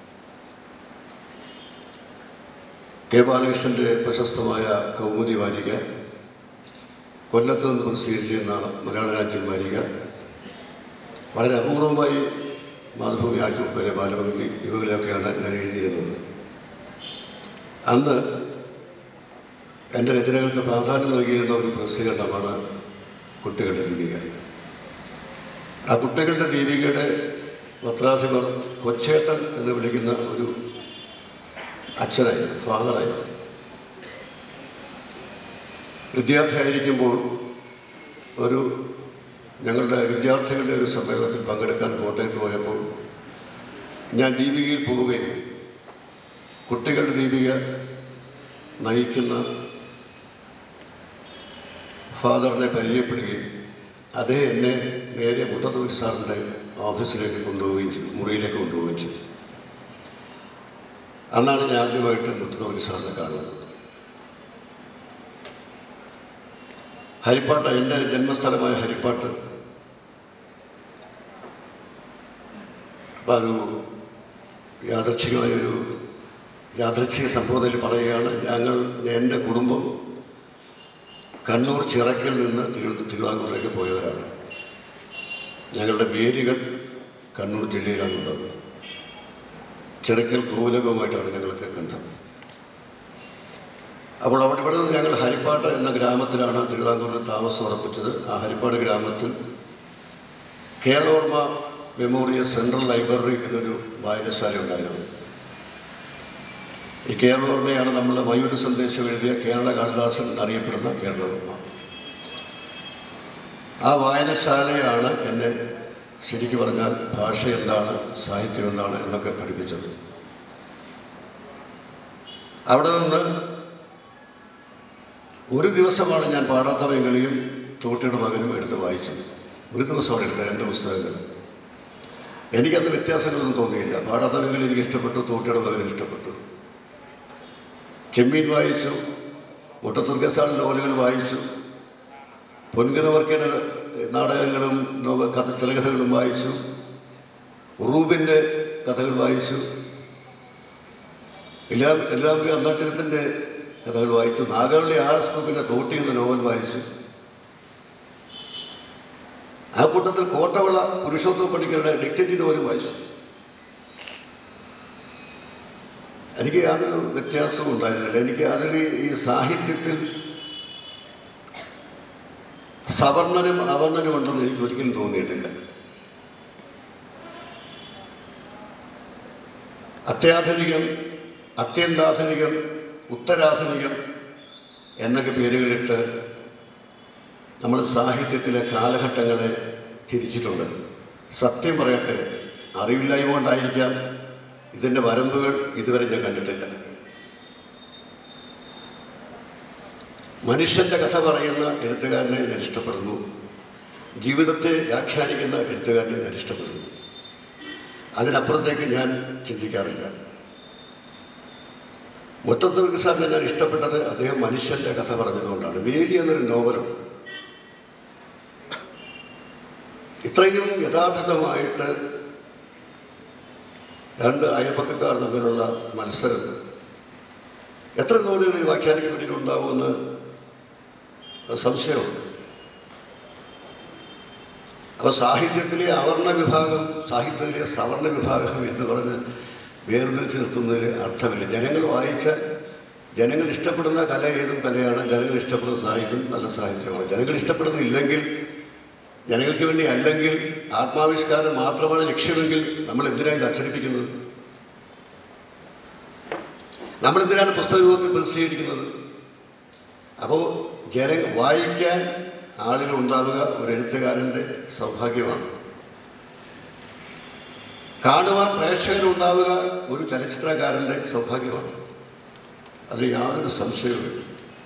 കെ ബാലകൃഷ്ണൻ്റെ പ്രശസ്തമായ കൗമുദി വാരിക കൊല്ലത്ത് നിന്ന് പ്രസിദ്ധീകരിച്ചിരുന്ന മലയാള രാജ്യം വാരിക വളരെ അപൂർവമായി മാതൃഭൂമി ആഴ്ചപ്പേരെ ബാലഭംഗി ഇവയിലൊക്കെയാണ് ഞാൻ എഴുതിയിരുന്നത് അന്ന് എൻ്റെ രചനകൾക്ക് പ്രാധാന്യം നൽകിയിരുന്ന ഒരു പ്രസിദ്ധീകരണമാണ് കുട്ടികളുടെ ദീപിക ആ കുട്ടികളുടെ ദീപികയുടെ പത്രാധിപർ കൊച്ചേട്ടൻ എന്ന് വിളിക്കുന്ന ഒരു അച്ഛനായി ഫാദറായി വിദ്യാർത്ഥിയായിരിക്കുമ്പോൾ ഒരു ഞങ്ങളുടെ വിദ്യാർത്ഥികളുടെ ഒരു സമ്മേളനത്തിൽ പങ്കെടുക്കാൻ കോട്ടയത്ത് പോയപ്പോൾ ഞാൻ ദീപികയിൽ പോവുകയും കുട്ടികളുടെ ദീപിക നയിക്കുന്ന ഫാദറിനെ പരിചയപ്പെടുകയും അതേ എന്നെ നേരെ മുട്ടത്തൂരി സാറിൻ്റെ ഓഫീസിലേക്ക് കൊണ്ടുപോവുകയും ചെയ്തു മുറിയിലേക്ക് കൊണ്ടുപോവുകയും ചെയ്തു അന്നാണ് ഞാൻ ആദ്യമായിട്ട് മുട്ടത്തൂരി സാറിനെ കാണുന്നത് ഹരിപ്പാട്ട് എൻ്റെ ജന്മസ്ഥലമായ ഹരിപ്പാട്ട് അപ്പോൾ ഒരു യാദർച്ഛികമായൊരു യാദർച്ഛിക സംഭവത്തിൽ പറയുകയാണ് ഞങ്ങൾ എൻ്റെ കുടുംബം കണ്ണൂർ ചിറക്കിൽ നിന്ന് തിരു തിരുവാങ്കൂറിലേക്ക് പോയവരാണ് ഞങ്ങളുടെ വേരുകൾ കണ്ണൂർ ജില്ലയിലാണുള്ളത് ചിറക്കൽ കോവിലകവുമായിട്ടാണ് ഞങ്ങൾക്ക് ബന്ധം അപ്പോൾ അവിടെ ഇവിടെ നിന്ന് ഞങ്ങൾ ഹരിപ്പാട് എന്ന ഗ്രാമത്തിലാണ് തിരുവിതാംകൂറിൽ താമസം ഉറപ്പിച്ചത് ആ ഹരിപ്പാട് ഗ്രാമത്തിൽ കേരളോർമ്മ മെമ്മോറിയൽ സെൻട്രൽ ലൈബ്രറി എന്നൊരു വായനശാല ഉണ്ടായിരുന്നു ഈ കേരളവർമ്മയാണ് നമ്മൾ മയൂര സന്ദേശം എഴുതിയ കേരള കാളിദാസൻ അറിയപ്പെടുന്ന കേരളവർമ്മ ആ വായനശാലയാണ് എന്നെ ശരിക്കു പറഞ്ഞാൽ ഭാഷ എന്താണ് സാഹിത്യം എന്താണ് എന്നൊക്കെ പഠിപ്പിച്ചത് അവിടെ നിന്ന് ഒരു ദിവസമാണ് ഞാൻ പാടാത്ത വെങ്കളിയും തോട്ടിയുടെ മകനും എടുത്ത് വായിച്ചത് ഒരു ദിവസമാണ് എടുത്തത് രണ്ട് പുസ്തകങ്ങൾ എനിക്കത് വ്യത്യാസങ്ങളൊന്നും തോന്നിയില്ല പാടാത്ത വെങ്കളി എനിക്ക് ഇഷ്ടപ്പെട്ടു തോട്ടിയുടെ മകനും ഇഷ്ടപ്പെട്ടു ചെമ്മീൻ വായിച്ചു മുട്ടത്തുർഗസാൾ നോവലുകൾ വായിച്ചു പൊൻകനവർക്കയുടെ നാടകങ്ങളും നോവ കഥ ചെറുകഥകളും വായിച്ചു ഉറൂബിൻ്റെ കഥകൾ വായിച്ചു എല്ലാം എല്ലാം അന്നാചരത്തിൻ്റെ കഥകൾ വായിച്ചു നാഗവള്ളി ആർ എസ് കുപ്പിൻ്റെ തോട്ടി എന്ന നോവൽ വായിച്ചു ആ കൂട്ടത്തിൽ കോട്ടവിള പുരുഷോത്തമ പണിക്കരുടെ ഡിക്റ്റേറ്റീവ് നോവലും വായിച്ചു എനിക്ക് യാതൊരു വ്യത്യാസവും ഉണ്ടായിരുന്നില്ല എനിക്ക് അതിൽ ഈ സാഹിത്യത്തിൽ സവർണനും അവർണനും ഉണ്ടെന്ന് എനിക്ക് ഒരിക്കലും തോന്നിയിട്ടില്ല അത്യാധുനികം അത്യന്താധുനികം ഉത്തരാധുനികം എന്നൊക്കെ പേരുകളിട്ട് നമ്മൾ സാഹിത്യത്തിലെ കാലഘട്ടങ്ങളെ തിരിച്ചിട്ടുണ്ട് സത്യം പറയട്ടെ അറിവില്ലായ്മ കൊണ്ടായിരിക്കാം ഇതിൻ്റെ വരമ്പുകൾ ഇതുവരെ ഞാൻ കണ്ടിട്ടില്ല മനുഷ്യൻ്റെ കഥ പറയുന്ന എഴുത്തുകാരനെ ഞാൻ ഇഷ്ടപ്പെടുന്നു ജീവിതത്തെ വ്യാഖ്യാനിക്കുന്ന എഴുത്തുകാരനെ ഞാൻ ഇഷ്ടപ്പെടുന്നു അതിനപ്പുറത്തേക്ക് ഞാൻ ചിന്തിക്കാറില്ല മുറ്റത്തുർഗ് സാറിനെ ഞാൻ ഇഷ്ടപ്പെട്ടത് അദ്ദേഹം മനുഷ്യൻ്റെ കഥ പറഞ്ഞതുകൊണ്ടാണ് വേലി എന്നൊരു നോവലും ഇത്രയും യഥാർത്ഥമായിട്ട് രണ്ട് അയൽപക്കക്കാർ തമ്മിലുള്ള മത്സരം എത്ര നോവലുകളിൽ വ്യാഖ്യാനിക്കപ്പെട്ടിട്ടുണ്ടാവുമെന്ന് സംശയമുണ്ട് അപ്പോൾ സാഹിത്യത്തിലെ അവർണ വിഭാഗം സാഹിത്യത്തിലെ സവർണ വിഭാഗം എന്ന് പറഞ്ഞ് വേർതിരിച്ച് നിർത്തുന്നതിൽ അർത്ഥമില്ല ജനങ്ങൾ വായിച്ച ജനങ്ങൾ ഇഷ്ടപ്പെടുന്ന കല ഏതും കലയാണ് ജനങ്ങൾ ഇഷ്ടപ്പെടുന്ന സാഹിത്യം നല്ല സാഹിത്യമാണ് ജനങ്ങൾ ഇഷ്ടപ്പെടുന്നില്ലെങ്കിൽ ജനങ്ങൾക്ക് വേണ്ടി അല്ലെങ്കിൽ ആത്മാവിഷ്കാരം മാത്രമാണ് ലക്ഷ്യമെങ്കിൽ നമ്മൾ എന്തിനാണ് ഇത് അച്ചടിപ്പിക്കുന്നത് നമ്മൾ എന്തിനാണ് പുസ്തക രൂപത്തിൽ പ്രസിദ്ധീകരിക്കുന്നത് അപ്പോൾ ജന വായിക്കാൻ ആളുകൾ ഉണ്ടാവുക ഒരു എഴുത്തുകാരൻ്റെ സൗഭാഗ്യമാണ് കാണുവാൻ പ്രേക്ഷകരുണ്ടാവുക ഒരു ചലച്ചിത്രകാരൻ്റെ സൗഭാഗ്യമാണ് അതിൽ യാതൊരു സംശയവുമില്ല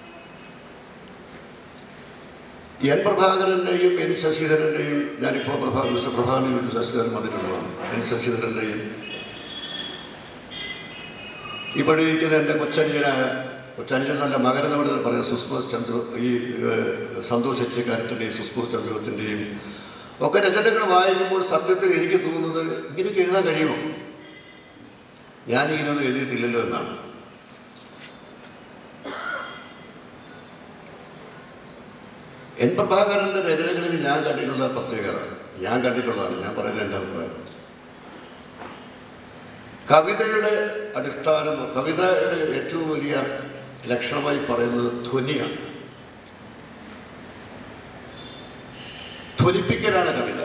എൻ പ്രഭാകരൻ്റെയും എൻ ശശിധരൻ്റെയും ഞാനിപ്പോൾ പ്രഭാ മിസ്റ്റർ പ്രഭാകരൻ ചോദിച്ചു ശശിധരൻ വന്നിട്ടുള്ളതാണ് എൻ ശശിധരൻ്റെയും ഈ പഠിപ്പിക്കുന്ന എൻ്റെ കൊച്ചനുജനായ കൊച്ചനുജൻ നല്ല മകൻ നമ്മുടെ പറയുന്ന സുസ്മ ചന്ദ്ര ഈ ഏഹ്, സന്തോഷ് എച്ചക്കാരത്തിൻ്റെയും സുസ്മ ചന്ദ്രത്തിൻ്റെയും ഒക്കെ രചനകൾ വായിക്കുമ്പോൾ സത്യത്തിൽ എനിക്ക് തോന്നുന്നത് ഇങ്ങനെയൊക്കെ എഴുതാൻ കഴിയുമോ ഞാനിങ്ങനെയൊന്നും എഴുതിയിട്ടില്ലല്ലോ എന്നാണ് എൻ പ്രഭാകരൻ്റെ രചനകളിൽ ഞാൻ കണ്ടിട്ടുള്ള പ്രത്യേകത ഞാൻ കണ്ടിട്ടുള്ളതാണ് ഞാൻ പറയുന്നത് എൻ്റെ അഭിപ്രായം കവിതയുടെ അടിസ്ഥാനം കവിതയുടെ ഏറ്റവും വലിയ ലക്ഷണമായി പറയുന്നത് ധ്വനിയാണ് ധ്വനിപ്പിക്കലാണ് കവിത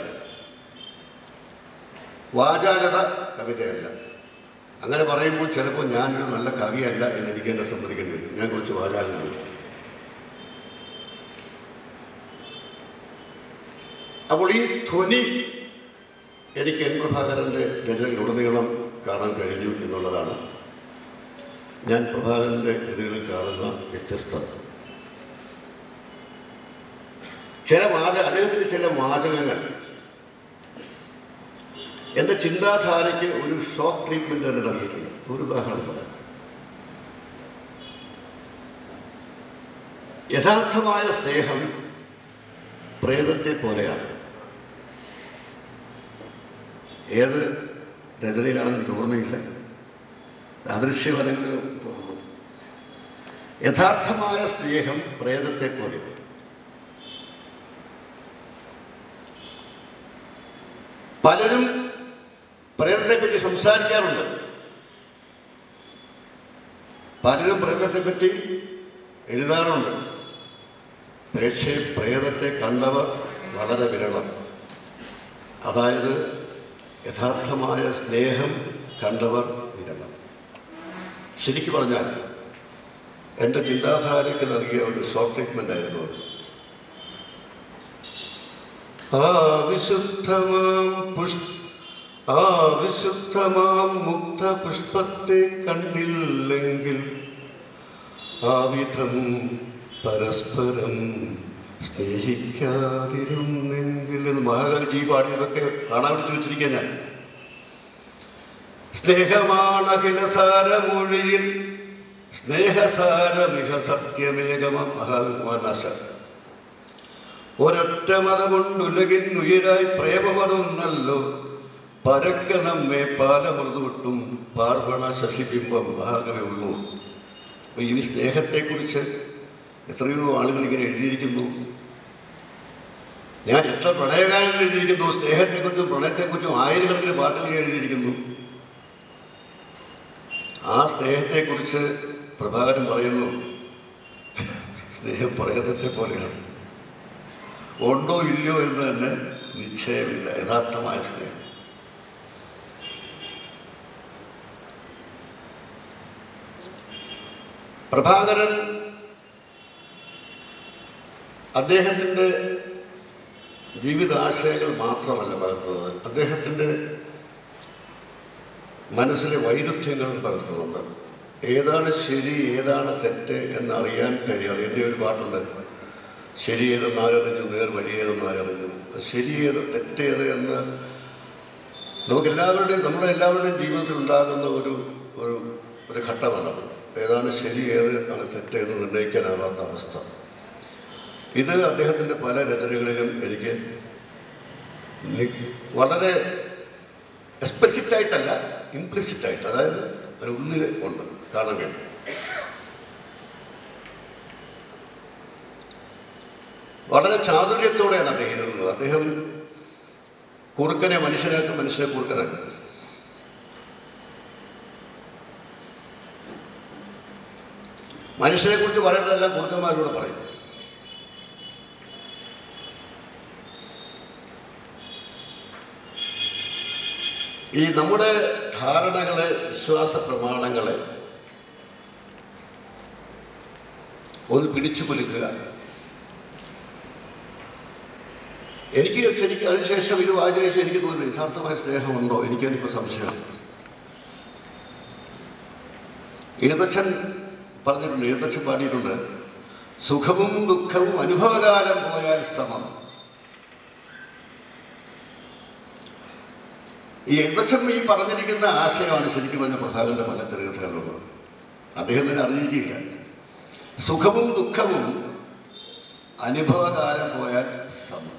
വാചാലത കവിതയല്ല അങ്ങനെ പറയുമ്പോൾ ചിലപ്പോൾ ഞാനൊരു നല്ല കവിയല്ല എന്ന് എനിക്ക് എന്നെ സമ്മതിക്കേണ്ടി വരും ഞാൻ കുറച്ച് വാചാലനാണ് അപ്പോൾ ഈ ധ്വനി എനിക്ക് എൻ പ്രഭാകരൻ്റെ രചനയിലുടനീളം കാണാൻ കഴിഞ്ഞു എന്നുള്ളതാണ് ഞാൻ പ്രഭാകരൻ്റെ കൃതികളിൽ കാണുന്ന വ്യത്യസ്തത ചില വാച അദ്ദേഹത്തിൻ്റെ ചില വാചകങ്ങൾ എൻ്റെ ചിന്താധാരയ്ക്ക് ഒരു ഷോക്ക് ട്രീറ്റ്മെൻറ്റ് തന്നെ നൽകിയിട്ടുണ്ട് ഒരു ഉദാഹരണം പറയാം യഥാർത്ഥമായ സ്നേഹം പ്രേതത്തെ പോലെയാണ് ഏത് രചനയിലാണെന്ന് എനിക്ക് ഓർമ്മയില്ല അദൃശ്യവനങ്ങളിലും യഥാർത്ഥമായ സ്നേഹം പ്രേതത്തെ പോലെയാണ് പലരും പ്രേതത്തെ പറ്റി സംസാരിക്കാറുണ്ട് പലരും പ്രേതത്തെ പറ്റി എഴുതാറുണ്ട് പക്ഷേ പ്രേതത്തെ കണ്ടവർ വളരെ വിരളം അതായത് യഥാർത്ഥമായ സ്നേഹം കണ്ടവർ വിരളം ശരിക്കു പറഞ്ഞാൽ എൻ്റെ ചിന്താധാരയ്ക്ക് നൽകിയ ഒരു ഷോർട്ട് ട്രീറ്റ്മെൻ്റ് ആയിരുന്നു അത് ആ വിശുദ്ധമാം പുഷ് ആ വിശുദ്ധമാം മുക്ത പുഷ്പത്തെ കണ്ടില്ലെങ്കിൽ ആ വിധം പരസ്പരം സ്നേഹിക്കാതിരുന്നെങ്കിൽ എന്ന് മഹാകവി ജി പാടിയതൊക്കെ കാണാൻ പിടിച്ചു വെച്ചിരിക്കുക ഞാൻ സ്നേഹമാണ് അഖിലസാരമൊഴിയിൽ സ്നേഹസാരമിഹ സത്യമേകമ മഹാവിമാനാശ ഒരൊറ്റ മതമുണ്ടുലകിന്നുയരായി പ്രേമമതൊന്നല്ലോ പരക്കെ നമ്മെ പാലമൃതുവിട്ടും പാർവണ ശശിബിംബം മഹാകവി ഉള്ളൂ അപ്പോൾ ഈ സ്നേഹത്തെക്കുറിച്ച് എത്രയോ ആളുകൾ ഇങ്ങനെ എഴുതിയിരിക്കുന്നു ഞാൻ എത്ര പ്രണയഗാനങ്ങൾ എഴുതിയിരിക്കുന്നു സ്നേഹത്തെക്കുറിച്ചും പ്രണയത്തെക്കുറിച്ചും ആയിരക്കണക്കിന് പാട്ടുകൾ എഴുതിയിരിക്കുന്നു ആ സ്നേഹത്തെക്കുറിച്ച് പ്രഭാകരൻ പറയുന്നു സ്നേഹം പ്രേതത്തെ പോലെയാണ് ഉണ്ടോ ഇല്ലയോ എന്ന് തന്നെ നിശ്ചയമില്ല യഥാർത്ഥമായ സ്നേഹം പ്രഭാകരൻ അദ്ദേഹത്തിൻ്റെ ജീവിതാശയങ്ങൾ മാത്രമല്ല പകർത്തുന്നത് അദ്ദേഹത്തിൻ്റെ മനസ്സിലെ വൈരുദ്ധ്യങ്ങളും പകർത്തുന്നുണ്ട് ഏതാണ് ശരി ഏതാണ് തെറ്റ് എന്നറിയാൻ കഴിയാതെ എൻ്റെ ഒരു പാട്ടുണ്ട് ശരി ഏതെന്ന് ആരറിഞ്ഞു നേർ വഴി ഏതെന്ന് ആരറിഞ്ഞു ശരി ഏത് തെറ്റേത് എന്ന് നമുക്കെല്ലാവരുടെയും നമ്മുടെ എല്ലാവരുടെയും ജീവിതത്തിൽ ഉണ്ടാകുന്ന ഒരു ഒരു ഒരു ഘട്ടമാണത് ഏതാണ് ശരി ഏത് ആണ് തെറ്റ് എന്ന് നിർണ്ണയിക്കാനാവാത്ത അവസ്ഥ ഇത് അദ്ദേഹത്തിൻ്റെ പല രചനകളിലും എനിക്ക് നി- വളരെ എക്സ്പ്ലിസിറ്റ് ആയിട്ടല്ല ഇംപ്ലിസിറ്റ് ആയിട്ട് അതായത് ഒരു ഉള്ളിൽ ഉണ്ട് കാണാൻ കഴിയും വളരെ ചാതുര്യത്തോടെയാണ് അദ്ദേഹം എഴുതുന്നത് അദ്ദേഹം കുറുക്കനെ മനുഷ്യനാക്കും മനുഷ്യനെ കുറുക്കനാക്കും മനുഷ്യനെ കുറിച്ച് പറയേണ്ടതെല്ലാം കുറുക്കന്മാരിലൂടെ പറയും ഈ നമ്മുടെ ധാരണകളെ വിശ്വാസ പ്രമാണങ്ങളെ ഒന്ന് പിടിച്ചു കുലുക്കുക എനിക്ക് ശരിക്കും അതിനുശേഷം ഇത് വായിച്ച ശേഷം എനിക്ക് തോന്നുന്നു യഥാർത്ഥമായ സ്നേഹമുണ്ടോ എനിക്കെനിപ്പോൾ സംശയം എഴുതച്ഛൻ പറഞ്ഞിട്ടുണ്ട് എഴുതച്ഛൻ പാടിയിട്ടുണ്ട് സുഖവും ദുഃഖവും അനുഭവകാലം പോയാൽ സമം ഈ എഴുതച്ഛൻ ഈ പറഞ്ഞിരിക്കുന്ന ആശയമാണ് ശരിക്കും പറഞ്ഞ പ്രഭാകരന്റെ പല ചെറുകഥകളിലുള്ളത് അദ്ദേഹം തന്നെ അറിഞ്ഞിരിക്കില്ല സുഖവും ദുഃഖവും അനുഭവകാലം പോയാൽ സമം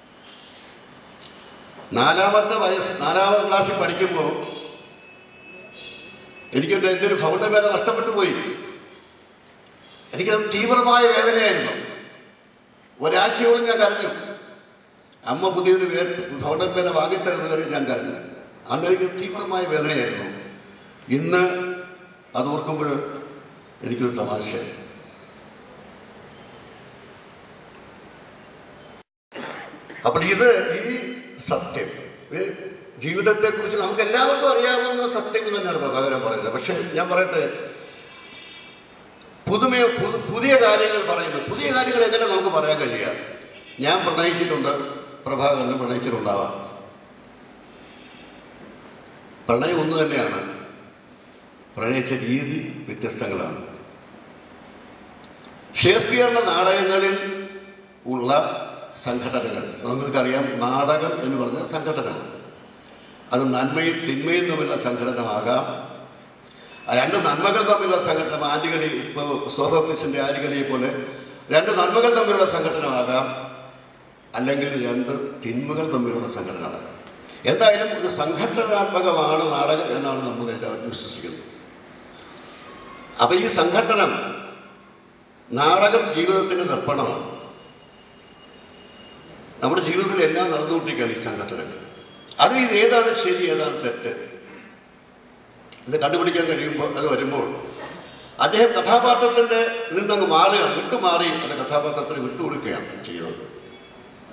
നാലാമത്തെ വയസ്സ് നാലാമത്തെ ക്ലാസ്സിൽ പഠിക്കുമ്പോൾ എനിക്കൊരു എൻ്റെ ഒരു ഫൗണ്ടർ വേദന നഷ്ടപ്പെട്ടു പോയി എനിക്കത് തീവ്രമായ വേദനയായിരുന്നു ഒരാഴ്ചയോളം ഞാൻ കരഞ്ഞു അമ്മ പുതിയൊരു വേ ഫൗണ്ടർ പേന വാങ്ങിത്തരുന്നവരെ ഞാൻ കരഞ്ഞു അന്ന് എനിക്ക് തീവ്രമായ വേദനയായിരുന്നു ഇന്ന് അത് ഓർക്കുമ്പോൾ എനിക്കൊരു തമാശ അപ്പോൾ ഇത് ഈ സത്യം ഇത് ജീവിതത്തെക്കുറിച്ച് നമുക്ക് എല്ലാവർക്കും അറിയാവുന്ന സത്യങ്ങൾ തന്നെയാണ് പ്രഭാകരൻ പറയുന്നത് പക്ഷെ ഞാൻ പറയട്ടെ പുതുമയോ പുതു പുതിയ കാര്യങ്ങൾ പറയുന്നു പുതിയ കാര്യങ്ങൾ എങ്ങനെ നമുക്ക് പറയാൻ കഴിയുക ഞാൻ പ്രണയിച്ചിട്ടുണ്ട് പ്രഭാകരനും പ്രണയിച്ചിട്ടുണ്ടാവാം പ്രണയം ഒന്ന് തന്നെയാണ് പ്രണയിച്ച രീതി വ്യത്യസ്തങ്ങളാണ് ഷേക്സ്പിയറിൻ്റെ നാടകങ്ങളിൽ ഉള്ള സംഘടനകൾ നമുക്കറിയാം നാടകം എന്ന് പറഞ്ഞ സംഘടന അത് നന്മയും തിന്മയും തമ്മിലുള്ള സംഘടനമാകാം രണ്ട് നന്മകൾ തമ്മിലുള്ള സംഘടന ആന്റിഗണി ഇപ്പോൾ സോഹോക്ലിസിൻ്റെ ആന്റിഗണിയെ പോലെ രണ്ട് നന്മകൾ തമ്മിലുള്ള സംഘടനമാകാം അല്ലെങ്കിൽ രണ്ട് തിന്മകൾ തമ്മിലുള്ള സംഘടനമാകാം എന്തായാലും ഒരു സംഘടനാത്മകമാണ് നാടകം എന്നാണ് നമ്മൾ എല്ലാവരും വിശ്വസിക്കുന്നത് അപ്പം ഈ സംഘടനം നാടകം ജീവിതത്തിന് ദർപ്പണമാണ് നമ്മുടെ ജീവിതത്തിൽ എല്ലാം നടന്നുകൊണ്ടിരിക്കുകയാണ് ഈ സംഘടനകൾ അത് ഇത് ഏതാണ് ശരി ഏതാണ് തെറ്റ് ഇത് കണ്ടുപിടിക്കാൻ കഴിയുമ്പോൾ അത് വരുമ്പോൾ അദ്ദേഹം കഥാപാത്രത്തിൻ്റെ നിന്നങ്ങ് മാറുകയാണ് വിട്ടുമാറി അത് കഥാപാത്രത്തിന് വിട്ടുകൊടുക്കുകയാണ് ചെയ്യുന്നത്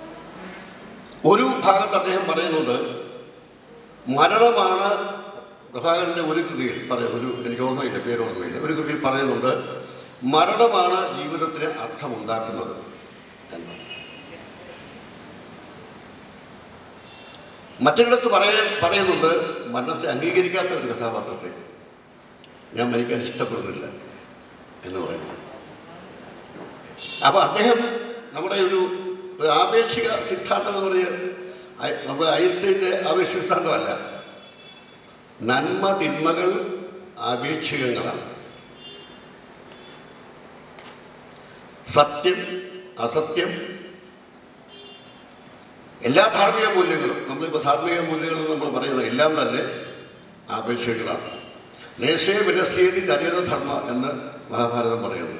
ഒരു ഭാഗത്ത് അദ്ദേഹം പറയുന്നുണ്ട് മരണമാണ് പ്രഭാകരൻ്റെ ഒരു കൃതിയിൽ പറയുന്നു ഒരു എനിക്ക് ഓർമ്മയില്ല പേര് ഓർമ്മയില്ല ഒരു കൃതിയിൽ പറയുന്നുണ്ട് മരണമാണ് ജീവിതത്തിന് അർത്ഥമുണ്ടാക്കുന്നത് എന്ന് മറ്റൊരിടത്ത് പറയ പറയുന്നുണ്ട് മരണത്തെ അംഗീകരിക്കാത്ത ഒരു കഥാപാത്രത്തെ ഞാൻ മരിക്കാൻ ഇഷ്ടപ്പെടുന്നില്ല എന്ന് പറയുന്നു അപ്പോൾ അദ്ദേഹം നമ്മുടെ ഒരു ഒരു ആപേക്ഷിക സിദ്ധാന്തം എന്ന് പറഞ്ഞാൽ ഐ- നമ്മുടെ ഐൻസ്റ്റൈൻ്റെ ആപേക്ഷിക സിദ്ധാന്തമല്ല നന്മ തിന്മകൾ ആപേക്ഷികങ്ങളാണ് സത്യം അസത്യം എല്ലാ ധാർമ്മിക മൂല്യങ്ങളും നമ്മളിപ്പോൾ ധാർമ്മിക മൂല്യങ്ങൾ നമ്മൾ പറയുന്നത് എല്ലാം തന്നെ ആപേക്ഷികളാണ് ദേശീയ വിനശ്യേതി ചരിത ധർമ്മ എന്ന് മഹാഭാരതം പറയുന്നു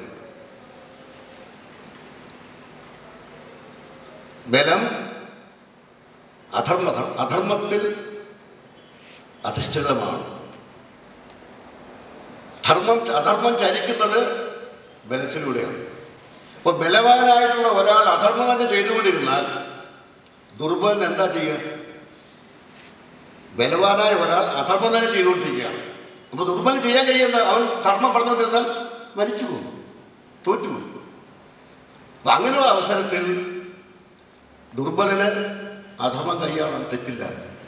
ബലം അധർമ്മ അധർമ്മത്തിൽ അധിഷ്ഠിതമാണ് ധർമ്മം അധർമ്മം ചരിക്കുന്നത് ബലത്തിലൂടെയാണ് അപ്പോൾ ബലവാനായിട്ടുള്ള ഒരാൾ അധർമ്മം തന്നെ ചെയ്തുകൊണ്ടിരുന്നാൽ ദുർബലൻ എന്താ ചെയ്യുക ബലവാനായ ഒരാൾ അധർമ്മം തന്നെ ചെയ്തുകൊണ്ടിരിക്കുകയാണ് അപ്പോൾ ദുർബലൻ ചെയ്യാൻ കഴിയുന്ന അവൻ ധർമ്മം പറഞ്ഞുകൊണ്ടിരുന്നാൽ മരിച്ചു പോകും തോറ്റുപോകും അപ്പം അങ്ങനെയുള്ള അവസരത്തിൽ ദുർബലന് അധർമ്മം കൈയാളാൻ തെറ്റില്ല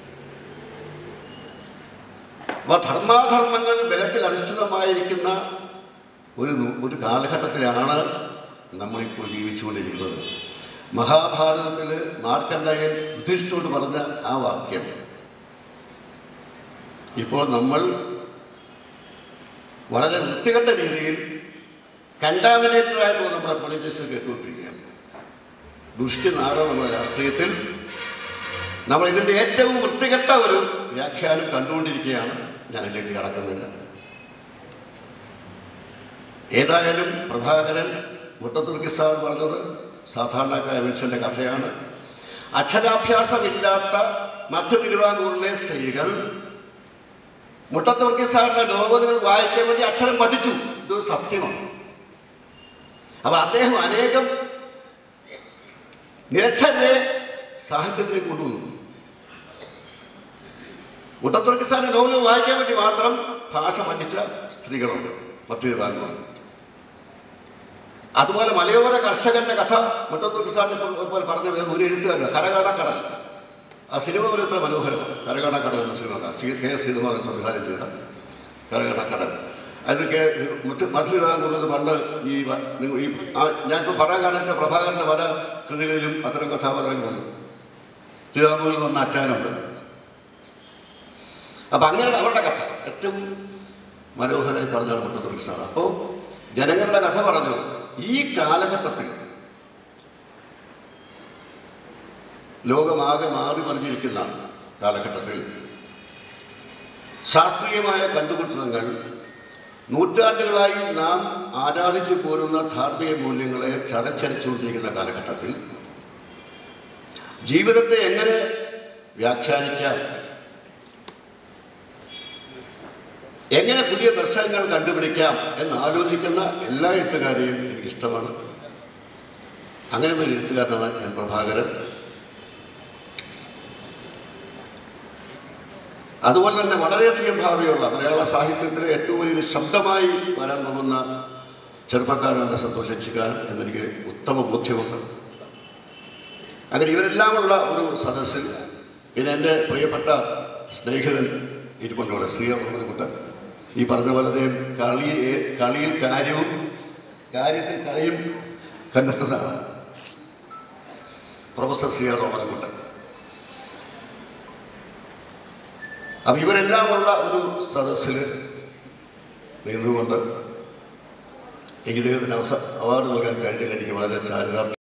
അപ്പോൾ ധർമാധർമ്മങ്ങൾ ബലത്തിൽ അധിഷ്ഠിതമായിരിക്കുന്ന ഒരു നു- ഒരു കാലഘട്ടത്തിലാണ് നമ്മളിപ്പോൾ ജീവിച്ചുകൊണ്ടിരിക്കുന്നത് മഹാഭാരതത്തിൽ മാർക്കണ്ഡയൻ യുധിഷ്ഠിരോട് പറഞ്ഞ ആ വാക്യം ഇപ്പോൾ നമ്മൾ വളരെ വൃത്തികെട്ട രീതിയിൽ കണ്ടാമിനേറ്റഡ് ആയിട്ടുള്ള നമ്മുടെ പൊളിറ്റിക്സ് കേട്ടുകൊണ്ടിരിക്കുകയാണ് ദുഷ്ടനാണ് നമ്മുടെ രാഷ്ട്രീയത്തിൽ നമ്മൾ ഇതിൻ്റെ ഏറ്റവും വൃത്തികെട്ട ഒരു വ്യാഖ്യാനം കണ്ടുകൊണ്ടിരിക്കുകയാണ് ഞാനിലേക്ക് കടക്കുന്നില്ല ഏതായാലും പ്രഭാകരൻ മുട്ടത്തൂർ കിസാൻ പറഞ്ഞത് സാധാരണക്കാര മനുഷ്യൻ്റെ കഥയാണ് അക്ഷരാഭ്യാസമില്ലാത്ത മധ്യ തിരുവാങ്കൂറിലെ സ്ത്രീകൾ മുട്ടത്തൂർ കിസാറിന്റെ നോവലുകൾ വായിക്കാൻ വേണ്ടി അക്ഷരം പഠിച്ചു ഇതൊരു സത്യമാണ് അപ്പോൾ അദ്ദേഹം അനേകം നിരക്ഷരരെ സാഹിത്യത്തിലേക്ക് കൊണ്ടുവന്നു മുട്ടത്തൂർ കിസാന്റെ നോവലുകൾ വായിക്കാൻ വേണ്ടി മാത്രം ഭാഷ പഠിച്ച സ്ത്രീകളുണ്ട് മധ്യ തിരുവാങ്കൂർ അതുപോലെ മലയോര കർഷകന്റെ കഥ മുട്ടത്തൂർ കിസാന്റെ പോലെ പറഞ്ഞ ഒരു എഴുത്തുകാരല്ല കരകാടക്കടൽ ആ സിനിമ പോലെ ഇത്ര മനോഹരമാണ് കരകാടക്കടൽ എന്ന സിനിമ ശ്രീ കെ എസ് ശ്രീധമാൻ സംവിധാനം ചെയ്ത കരകാടക്കടൽ അത് കെ മറ്റ് മധുരാകുന്നത് പണ്ട് ഈ വ- നിങ്ങൾ ഈ ആ ഞാനിപ്പോൾ പറയാൻ കാണിച്ച പ്രഭാകരൻ്റെ പല കൃതികളിലും അത്തരം കഥാപാത്രങ്ങളുണ്ട് തിരുവാങ്കൂറിൽ വന്ന അച്ചാനുണ്ട് അപ്പം അങ്ങനെ അവരുടെ കഥ ഏറ്റവും മനോഹരമായി പറഞ്ഞാണ് മുട്ടത്തൂർ കിസാൻ അപ്പോൾ ജനങ്ങളുടെ കഥ പറഞ്ഞു ഈ കാലഘട്ടത്തിൽ ലോകമാകെ മാറി മറിഞ്ഞിരിക്കുന്ന കാലഘട്ടത്തിൽ ശാസ്ത്രീയമായ കണ്ടുപിടുത്തങ്ങൾ നൂറ്റാണ്ടുകളായി നാം ആരാധിച്ചു പോരുന്ന ധാർമ്മിക മൂല്യങ്ങളെ ചതച്ചരിച്ചുകൊണ്ടിരിക്കുന്ന കാലഘട്ടത്തിൽ ജീവിതത്തെ എങ്ങനെ വ്യാഖ്യാനിക്കാം എങ്ങനെ പുതിയ ദർശനങ്ങൾ കണ്ടുപിടിക്കാം എന്ന് ആലോചിക്കുന്ന എല്ലാ എഴുത്തുകാരെയും എനിക്ക് ഇഷ്ടമാണ് അങ്ങനെ ഒരു എഴുത്തുകാരനാണ് എൻ പ്രഭാകരൻ അതുപോലെ തന്നെ വളരെയധികം ഭാവിയുള്ള മലയാള സാഹിത്യത്തിലെ ഏറ്റവും വലിയൊരു ശബ്ദമായി വരാൻ പോകുന്ന ചെറുപ്പക്കാരനെ സന്തോഷിച്ചിക്കാനും എന്നെനിക്ക് ഉത്തമ ബോധ്യമുണ്ട് അങ്ങനെ ഇവരെല്ലാമുള്ള ഒരു സദസ്സിൽ പിന്നെ എൻ്റെ പ്രിയപ്പെട്ട സ്നേഹിതൻ ഇരിപ്പുണ്ടവിടെ ശ്രീ അമ്മക്കുട്ടൻ ഈ പറഞ്ഞ പോലെ അദ്ദേഹം കളി കളിയിൽ കാര്യവും കാര്യത്തിൽ കളിയും കണ്ടെത്തുന്നതാണ് പ്രൊഫസർ സി ആർ റോമനക്കുട്ടൻ അപ്പം ഇവരെല്ലാമുള്ള ഒരു സദസ്സിൽ നിന്നുകൊണ്ട് എനിക്ക് ഇദ്ദേഹത്തിന് അവസ അവാർഡ് നൽകാൻ കഴിഞ്ഞില്ല എനിക്ക് വളരെ ചാരിതാർത്ഥ്യം